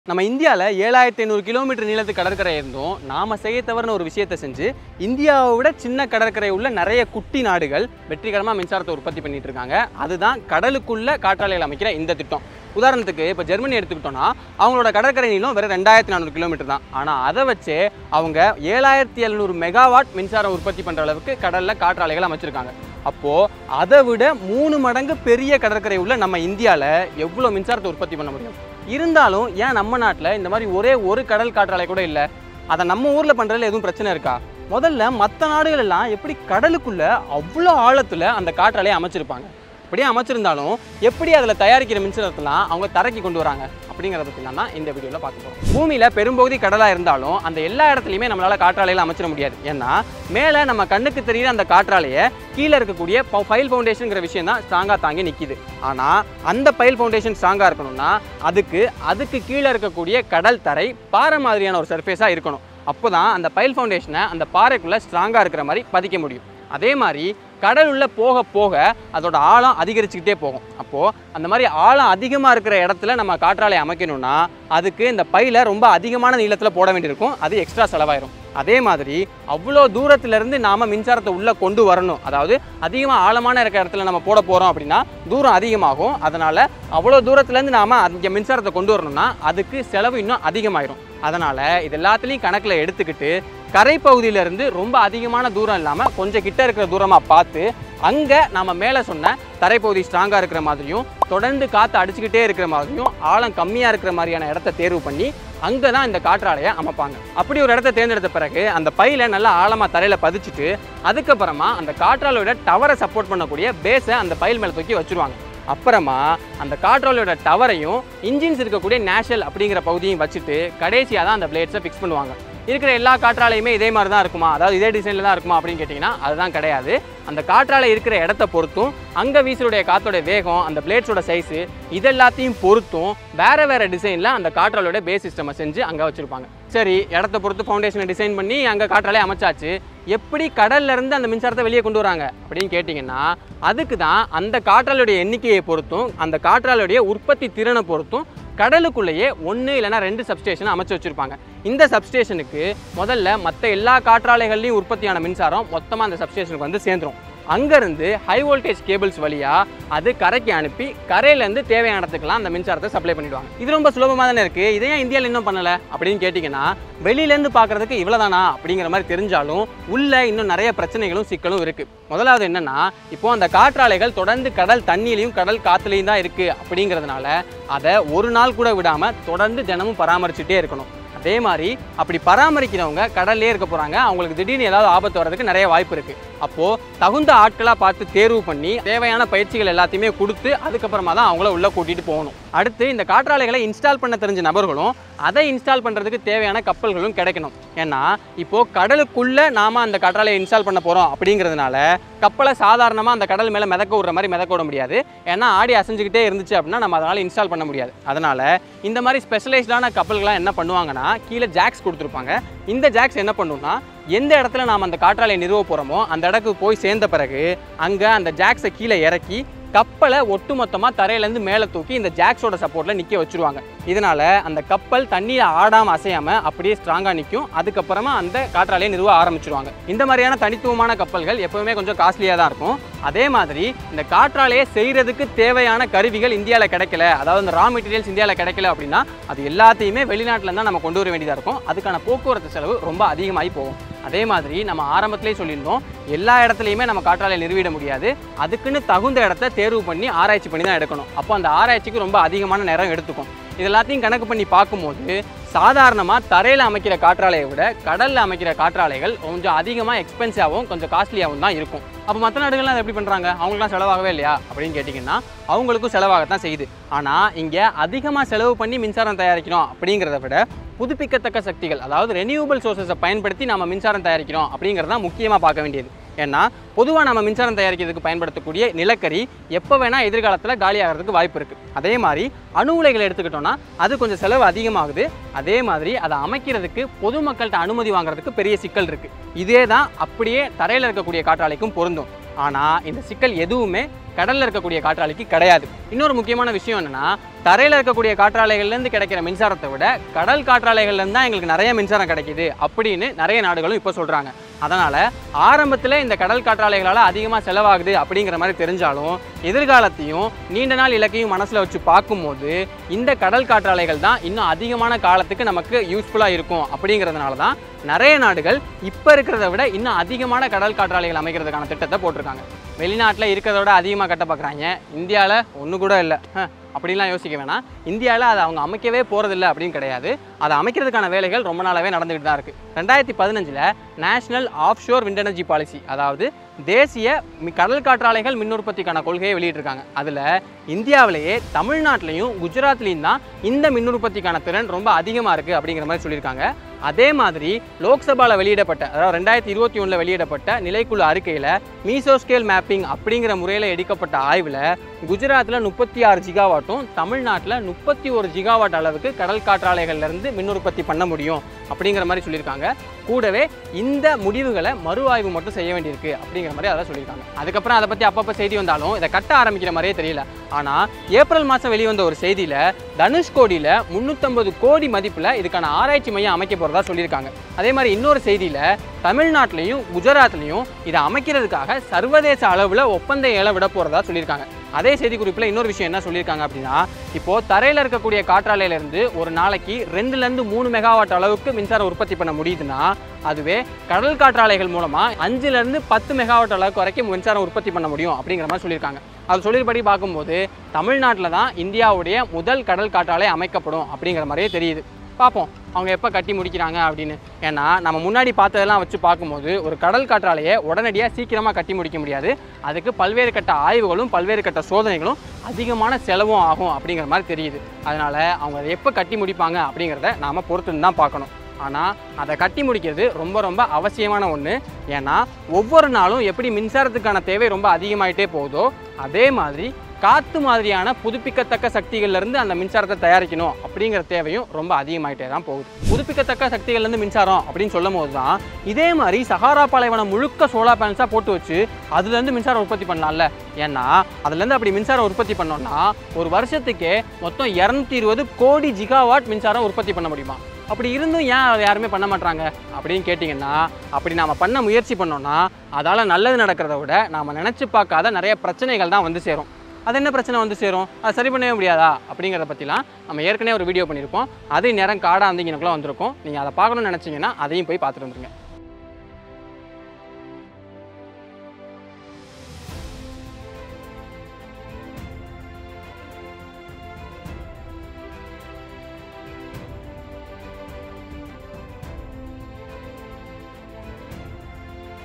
நம்ம இந்தியாவில் ஏழாயிரத்தி ஐநூறு கிலோமீட்டர் நீளத்து கடற்கரை இருந்தும் நாம செய்ய தவறுன ஒரு விஷயத்தை செஞ்சு இந்தியாவை விட சின்ன கடற்கரை உள்ள நிறைய குட்டி நாடுகள் வெற்றிகரமாக மின்சாரத்தை உற்பத்தி பண்ணிட்டு இருக்காங்க அதுதான் கடலுக்குள்ள காற்றாலைகள் அமைக்கிற இந்த திட்டம் உதாரணத்துக்கு இப்போ ஜெர்மனி எடுத்துக்கிட்டோம்னா அவங்களோட கடற்கரை நீளம் வெறும் ரெண்டாயிரத்தி நானூறு கிலோமீட்டர் தான் ஆனால் அதை வச்சே அவங்க ஏழாயிரத்தி எழுநூறு மெகாவாட் மின்சாரம் உற்பத்தி பண்ணுற அளவுக்கு கடலில் காற்றாலைகள் அமைச்சிருக்காங்க அப்போது அதை விட மூணு மடங்கு பெரிய கடற்கரை உள்ள நம்ம இந்தியாவில் எவ்வளோ மின்சாரத்தை உற்பத்தி பண்ண முடியும் இருந்தாலும் ஏன் நம்ம நாட்டில் இந்த மாதிரி ஒரே ஒரு கடல் காற்றாலை கூட இல்லை அதை நம்ம ஊரில் பண்ணுறதுல எதுவும் பிரச்சனை இருக்கா முதல்ல மற்ற நாடுகள் எல்லாம் எப்படி கடலுக்குள்ள அவ்வளோ ஆழத்தில் அந்த காற்றாலையை அமைச்சிருப்பாங்க அப்படியே அமைச்சிருந்தாலும் எப்படி அதில் தயாரிக்கிற மின்சாரத்தெல்லாம் அவங்க தரைக்கு கொண்டு வராங்க அப்படிங்கிறத பற்றிலாம் தான் இந்த வீடியோவில் பார்க்க போகிறோம் பூமியில் பெரும்பகுதி கடலாக இருந்தாலும் அந்த எல்லா இடத்துலையுமே நம்மளால் காற்றாலையில் அமைச்சிட முடியாது ஏன்னா மேலே நம்ம கண்ணுக்கு தெரியுற அந்த காற்றாலையை கீழே இருக்கக்கூடிய ஃபைல் ஃபவுண்டேஷனுங்கிற விஷயம் தான் ஸ்ட்ராங்காக தாங்கி நிற்கிது ஆனால் அந்த பைல் ஃபவுண்டேஷன் ஸ்ட்ராங்காக இருக்கணும்னா அதுக்கு அதுக்கு கீழே இருக்கக்கூடிய கடல் தரை பாறை மாதிரியான ஒரு சர்ஃபேஸாக இருக்கணும் அப்போ தான் அந்த பைல் ஃபவுண்டேஷனை அந்த பாறைக்குள்ளே ஸ்ட்ராங்காக இருக்கிற மாதிரி பதிக்க முடியும் அதே மாதிரி கடல் உள்ள போக போக அதோட ஆழம் அதிகரிச்சுக்கிட்டே போகும் அப்போது அந்த மாதிரி ஆழம் அதிகமாக இருக்கிற இடத்துல நம்ம காற்றாலை அமைக்கணும்னா அதுக்கு இந்த பையில ரொம்ப அதிகமான நீளத்தில் போட வேண்டியிருக்கும் அது எக்ஸ்ட்ரா செலவாயிரும் அதே மாதிரி அவ்வளோ தூரத்துலேருந்து நாம் மின்சாரத்தை உள்ளே கொண்டு வரணும் அதாவது அதிகமாக ஆழமான இருக்கிற இடத்துல நம்ம போட போகிறோம் அப்படின்னா தூரம் அதிகமாகும் அதனால் அவ்வளோ தூரத்துலேருந்து நாம் அங்கே மின்சாரத்தை கொண்டு வரணும்னா அதுக்கு செலவு இன்னும் அதிகமாயிரும் அதனால் இது எல்லாத்துலேயும் கணக்கில் எடுத்துக்கிட்டு கரை பகுதியிலேருந்து ரொம்ப அதிகமான தூரம் இல்லாமல் கொஞ்சம் கிட்ட இருக்கிற தூரமாக பார்த்து அங்கே நம்ம மேலே சொன்ன தரைப்பகுதி ஸ்ட்ராங்காக இருக்கிற மாதிரியும் தொடர்ந்து காற்று அடிச்சுக்கிட்டே இருக்கிற மாதிரியும் ஆழம் கம்மியாக இருக்கிற மாதிரியான இடத்த தேர்வு பண்ணி அங்கே தான் இந்த காற்றாலையை அமைப்பாங்க அப்படி ஒரு இடத்த தேர்ந்தெடுத்த பிறகு அந்த பையில நல்லா ஆழமாக தரையில் பதிச்சுட்டு அதுக்கப்புறமா அந்த காற்றாலையோட டவரை சப்போர்ட் பண்ணக்கூடிய பேஸை அந்த பைல் மேலே தூக்கி வச்சுருவாங்க அப்புறமா அந்த காற்றாலையோட டவரையும் இன்ஜின்ஸ் இருக்கக்கூடிய நேஷனல் அப்படிங்கிற பகுதியும் வச்சுட்டு கடைசியாக தான் அந்த பிளேட்ஸை ஃபிக்ஸ் பண்ணுவாங்க இருக்கிற எல்லா காற்றாலையுமே இதே மாதிரி தான் இருக்குமா அதாவது இதே டிசைனில் தான் இருக்குமா அப்படின்னு கேட்டிங்கன்னா அதுதான் கிடையாது அந்த காற்றாலை இருக்கிற இடத்த பொறுத்தும் அங்கே வீசலுடைய காற்றோட வேகம் அந்த பிளேட்ஸோட சைஸு இது எல்லாத்தையும் பொறுத்தும் வேறு வேறு டிசைனில் அந்த காற்றாலையோட பேஸ் சிஸ்டமை செஞ்சு அங்கே வச்சுருப்பாங்க சரி இடத்த பொறுத்து ஃபவுண்டேஷனை டிசைன் பண்ணி அங்கே காற்றாலை அமைச்சாச்சு எப்படி கடல்ல இருந்து அந்த மின்சாரத்தை வெளியே கொண்டு வராங்க அப்படின்னு கேட்டிங்கன்னா அதுக்கு தான் அந்த காற்றாலையுடைய எண்ணிக்கையை பொறுத்தும் அந்த காற்றாலையுடைய உற்பத்தி திறனை பொறுத்தும் கடலுக்குள்ளேயே ஒன்று இல்லைனா ரெண்டு சப்ஸ்டேஷன் அமைச்சு வச்சுருப்பாங்க இந்த சப்ஸ்டேஷனுக்கு முதல்ல மற்ற எல்லா காற்றாலைகள்லையும் உற்பத்தியான மின்சாரம் மொத்தமாக அந்த சப்ஸ்டேஷனுக்கு வந்து சேர்ந்துரும் அங்கேருந்து ஹை வோல்டேஜ் கேபிள்ஸ் வழியாக அது கரைக்கு அனுப்பி கரையிலேருந்து தேவையான இடத்துக்குலாம் அந்த மின்சாரத்தை சப்ளை பண்ணிடுவாங்க இது ரொம்ப சுலபமாக தானே இருக்குது இதை ஏன் இந்தியாவில் இன்னும் பண்ணலை அப்படின்னு கேட்டிங்கன்னா வெளியிலேருந்து பார்க்குறதுக்கு இவ்வளோதானா அப்படிங்கிற மாதிரி தெரிஞ்சாலும் உள்ளே இன்னும் நிறைய பிரச்சனைகளும் சிக்கலும் இருக்குது முதலாவது என்னென்னா இப்போ அந்த காற்றாலைகள் தொடர்ந்து கடல் தண்ணியிலையும் கடல் காற்றுலையும் தான் இருக்குது அப்படிங்கிறதுனால அதை ஒரு நாள் கூட விடாமல் தொடர்ந்து தினமும் பராமரிச்சுட்டே இருக்கணும் அதே மாதிரி அப்படி பராமரிக்கிறவங்க கடல்லே இருக்க போகிறாங்க அவங்களுக்கு திடீர்னு ஏதாவது ஆபத்து வர்றதுக்கு நிறைய வாய்ப்பு இருக்குது அப்போது தகுந்த ஆட்களாக பார்த்து தேர்வு பண்ணி தேவையான பயிற்சிகள் எல்லாத்தையுமே கொடுத்து அதுக்கப்புறமா தான் அவங்கள உள்ளே கூட்டிகிட்டு போகணும் அடுத்து இந்த காற்றாலைகளை இன்ஸ்டால் பண்ண தெரிஞ்ச நபர்களும் அதை இன்ஸ்டால் பண்ணுறதுக்கு தேவையான கப்பல்களும் கிடைக்கணும் ஏன்னா இப்போது கடலுக்குள்ளே நாம் அந்த காற்றாலையை இன்ஸ்டால் பண்ண போகிறோம் அப்படிங்கிறதுனால கப்பலை சாதாரணமாக அந்த கடல் மேலே மிதக்க விடுற மாதிரி மிதக்க விட முடியாது ஏன்னா ஆடி அசைஞ்சுக்கிட்டே இருந்துச்சு அப்படின்னா நம்ம அதனால் இன்ஸ்டால் பண்ண முடியாது அதனால் இந்த மாதிரி ஸ்பெஷலைஸ்டான கப்பல்கள்லாம் என்ன பண்ணுவாங்கன்னா கீழே ஜாக்ஸ் கொடுத்துருப்பாங்க இந்த ஜாக்ஸ் என்ன பண்ணுன்னா எந்த இடத்துல நாம் அந்த காற்றாலையை நிறுவ போகிறோமோ அந்த இடத்துக்கு போய் சேர்ந்த பிறகு அங்கே அந்த ஜாக்ஸை கீழே இறக்கி கப்பலை ஒட்டுமொத்தமாக தரையிலேருந்து மேலே தூக்கி இந்த ஜாக்ஸோட சப்போர்ட்டில் நிற்க வச்சுருவாங்க இதனால் அந்த கப்பல் தண்ணியில் ஆடாமல் அசையாமல் அப்படியே ஸ்ட்ராங்காக நிற்கும் அதுக்கப்புறமா அந்த காற்றாலையை நிறுவ ஆரம்பிச்சிருவாங்க இந்த மாதிரியான தனித்துவமான கப்பல்கள் எப்போவுமே கொஞ்சம் காஸ்ட்லியாக தான் இருக்கும் அதே மாதிரி இந்த காற்றாலையை செய்கிறதுக்கு தேவையான கருவிகள் இந்தியாவில் கிடைக்கல அதாவது இந்த ரா மெட்டீரியல்ஸ் இந்தியாவில் கிடைக்கல அப்படின்னா அது எல்லாத்தையுமே வெளிநாட்டில் தான் நம்ம கொண்டு வர வேண்டியதாக இருக்கும் அதுக்கான போக்குவரத்து செலவு ரொம்ப அதிகமாகி போகும் அதே மாதிரி நம்ம ஆரம்பத்திலே சொல்லியிருந்தோம் எல்லா இடத்துலையுமே நம்ம காற்றாலை நிறுவிட முடியாது அதுக்குன்னு தகுந்த இடத்த தேர்வு பண்ணி ஆராய்ச்சி பண்ணி தான் எடுக்கணும் அப்போ அந்த ஆராய்ச்சிக்கு ரொம்ப அதிகமான நேரம் எடுத்துக்கும் இது எல்லாத்தையும் கணக்கு பண்ணி பார்க்கும்போது சாதாரணமாக தரையில் அமைக்கிற காற்றாலையை விட கடலில் அமைக்கிற காற்றாலைகள் கொஞ்சம் அதிகமாக எக்ஸ்பென்சிவாகவும் கொஞ்சம் காஸ்ட்லியாகவும் தான் இருக்கும் அப்போ மற்ற நாடுகள்லாம் அதை எப்படி பண்ணுறாங்க அவங்களுக்குலாம் செலவாகவே இல்லையா அப்படின்னு கேட்டிங்கன்னா அவங்களுக்கும் செலவாகத்தான் செய்யுது ஆனால் இங்கே அதிகமாக செலவு பண்ணி மின்சாரம் தயாரிக்கிறோம் அப்படிங்கிறத விட புதுப்பிக்கத்தக்க சக்திகள் அதாவது ரெனியூவபிள் சோர்சஸை பயன்படுத்தி நம்ம மின்சாரம் தயாரிக்கிறோம் அப்படிங்கிறது தான் முக்கியமாக பார்க்க வேண்டியது ஏன்னா பொதுவாக நம்ம மின்சாரம் தயாரிக்கிறதுக்கு பயன்படுத்தக்கூடிய நிலக்கரி எப்போ வேணால் எதிர்காலத்தில் காலியாகிறதுக்கு வாய்ப்பு இருக்குது அதே மாதிரி அணு உலைகளை எடுத்துக்கிட்டோம்னா அது கொஞ்சம் செலவு அதிகமாகுது அதே மாதிரி அதை அமைக்கிறதுக்கு பொதுமக்கள்கிட்ட அனுமதி வாங்குறதுக்கு பெரிய சிக்கல் இருக்குது இதே தான் அப்படியே தரையில் இருக்கக்கூடிய காற்றாலைக்கும் பொருந்தும் ஆனால் இந்த சிக்கல் எதுவுமே கடலில் இருக்கக்கூடிய காற்றாலைக்கு கிடையாது இன்னொரு முக்கியமான விஷயம் என்னன்னா தரையில் இருக்கக்கூடிய காற்றாலைகள்லேருந்து கிடைக்கிற மின்சாரத்தை விட கடல் காற்றாலைகள்லேருந்து தான் எங்களுக்கு நிறைய மின்சாரம் கிடைக்குது அப்படின்னு நிறைய நாடுகளும் இப்போ சொல்கிறாங்க அதனால் ஆரம்பத்தில் இந்த கடல் காற்றாலைகளால் அதிகமாக செலவாகுது அப்படிங்கிற மாதிரி தெரிஞ்சாலும் எதிர்காலத்தையும் நீண்ட நாள் இலக்கையும் மனசில் வச்சு பார்க்கும்போது இந்த கடல் காற்றாலைகள் தான் இன்னும் அதிகமான காலத்துக்கு நமக்கு யூஸ்ஃபுல்லாக இருக்கும் அப்படிங்கிறதுனால தான் நிறைய நாடுகள் இப்போ இருக்கிறத விட இன்னும் அதிகமான கடல் காற்றாலைகள் அமைக்கிறதுக்கான திட்டத்தை போட்டிருக்காங்க வெளிநாட்டில் இருக்கிறத விட அதிகமாக கட்ட பார்க்குறாங்க இந்தியாவில் ஒன்று கூட இல்லை அப்படிலாம் யோசிக்க வேணாம் இந்தியாவில் அதை அவங்க அமைக்கவே போகிறதில்ல அப்படின்னு கிடையாது அதை அமைக்கிறதுக்கான வேலைகள் ரொம்ப நாளாகவே நடந்துகிட்டு தான் இருக்குது ரெண்டாயிரத்தி பதினஞ்சில் national offshore wind energy policy அதாவது தேசிய மி- கடல் காற்றாலைகள் மின் உற்பத்திக்கான கொள்கையை வெளியிட்டிருக்காங்க அதில் இந்தியாவிலேயே தமிழ்நாட்டிலையும் குஜராத்லேயும் தான் இந்த மின் உற்பத்திக்கான திறன் ரொம்ப அதிகமாக இருக்குது அப்படிங்கிற மாதிரி சொல்லியிருக்காங்க அதே மாதிரி லோக்சபாவில் வெளியிடப்பட்ட அதாவது ரெண்டாயிரத்தி இருபத்தி ஒன்றில் வெளியிடப்பட்ட நிலைக்குழு அறிக்கையில் மீசோஸ்கேல் மேப்பிங் அப்படிங்கிற முறையில் எடுக்கப்பட்ட ஆய்வில் குஜராத்தில் முப்பத்தி ஆறு ஜிகாவாட்டும் தமிழ்நாட்டில் முப்பத்தி ஒரு ஜிகாவாட் அளவுக்கு கடல் காற்றாலைகள்லேருந்து மின் உற்பத்தி பண்ண முடியும் அப்படிங்கிற மாதிரி சொல்லியிருக்காங்க கூடவே இந்த முடிவுகளை மறு ஆய்வு மட்டும் செய்ய வேண்டியிருக்கு அப்படிங்கிற மாதிரி அதான் சொல்லியிருக்காங்க அதுக்கப்புறம் அதை பற்றி அப்பப்போ செய்தி வந்தாலும் இதை கட்ட ஆரம்பிக்கிற மாதிரியே தெரியல ஆனால் ஏப்ரல் மாதம் வெளிவந்த ஒரு செய்தியில் தனுஷ்கோடியில் முந்நூற்றம்பது கோடி மதிப்பில் இதுக்கான ஆராய்ச்சி மையம் அமைக்க போகிறதா சொல்லியிருக்காங்க அதே மாதிரி இன்னொரு செய்தியில் தமிழ்நாட்டிலையும் குஜராத்லையும் இதை அமைக்கிறதுக்காக சர்வதேச அளவில் ஒப்பந்த ஏலம் விட போகிறதா சொல்லியிருக்காங்க அதே செய்திக்குறிப்பில் இன்னொரு விஷயம் என்ன சொல்லியிருக்காங்க அப்படின்னா இப்போது தரையில் இருக்கக்கூடிய காற்றாலையிலேருந்து ஒரு நாளைக்கு ரெண்டுலேருந்து மூணு மெகாவாட் அளவுக்கு மின்சாரம் உற்பத்தி பண்ண முடியுதுன்னா அதுவே கடல் காற்றாலைகள் மூலமாக அஞ்சுலேருந்து பத்து மெகாவாட் அளவுக்கு வரைக்கும் மின்சாரம் உற்பத்தி பண்ண முடியும் அப்படிங்கிற மாதிரி சொல்லியிருக்காங்க அது சொல்லியபடி பார்க்கும்போது தமிழ்நாட்டில் தான் இந்தியாவுடைய முதல் கடல் காற்றாலை அமைக்கப்படும் அப்படிங்கிற மாதிரியே தெரியுது பார்ப்போம் அவங்க எப்போ கட்டி முடிக்கிறாங்க அப்படின்னு ஏன்னா நம்ம முன்னாடி பார்த்ததெல்லாம் வச்சு பார்க்கும்போது ஒரு கடல் காற்றாலையை உடனடியாக சீக்கிரமாக கட்டி முடிக்க முடியாது அதுக்கு பல்வேறு கட்ட ஆய்வுகளும் பல்வேறு கட்ட சோதனைகளும் அதிகமான செலவும் ஆகும் அப்படிங்கிற மாதிரி தெரியுது அதனால் அவங்க அதை எப்போ கட்டி முடிப்பாங்க அப்படிங்கிறத நாம் பொறுத்து தான் பார்க்கணும் ஆனால் அதை கட்டி முடிக்கிறது ரொம்ப ரொம்ப அவசியமான ஒன்று ஏன்னா ஒவ்வொரு நாளும் எப்படி மின்சாரத்துக்கான தேவை ரொம்ப அதிகமாயிட்டே போகுதோ அதே மாதிரி காற்று மாதிரியான புதுப்பிக்கத்தக்க சக்திகள்லேருந்து அந்த மின்சாரத்தை தயாரிக்கணும் அப்படிங்கிற தேவையும் ரொம்ப அதிகமாயிட்டே தான் போகுது புதுப்பிக்கத்தக்க சக்திகள்லேருந்து மின்சாரம் அப்படின்னு சொல்லும் போது தான் இதே மாதிரி சஹாரா பாலைவனம் முழுக்க சோலார் பேனல்ஸாக போட்டு வச்சு அதுலேருந்து மின்சாரம் உற்பத்தி பண்ணலாம்ல ஏன்னா அதுலேருந்து அப்படி மின்சாரம் உற்பத்தி பண்ணோம்னா ஒரு வருஷத்துக்கே மொத்தம் இரநூத்தி இருபது கோடி ஜிகாவாட் மின்சாரம் உற்பத்தி பண்ண முடியுமா அப்படி இருந்தும் ஏன் அதை யாருமே பண்ண மாட்டாங்க அப்படின்னு கேட்டிங்கன்னா அப்படி நாம் பண்ண முயற்சி பண்ணோம்னா அதால் நல்லது நடக்கிறத விட நாம் நினச்சி பார்க்காத நிறைய பிரச்சனைகள் தான் வந்து சேரும் அது என்ன பிரச்சனை வந்து சேரும் அதை சரி பண்ணவே முடியாதா அப்படிங்கிறத பற்றிலாம் நம்ம ஏற்கனவே ஒரு வீடியோ பண்ணியிருப்போம் அது நேரம் காடாக இருந்தீங்கனக்குள்ள வந்திருக்கும் நீங்கள் அதை பார்க்கணும்னு நினச்சிங்கன்னா அதையும் போய் பார்த்துட்டு வந்துருங்க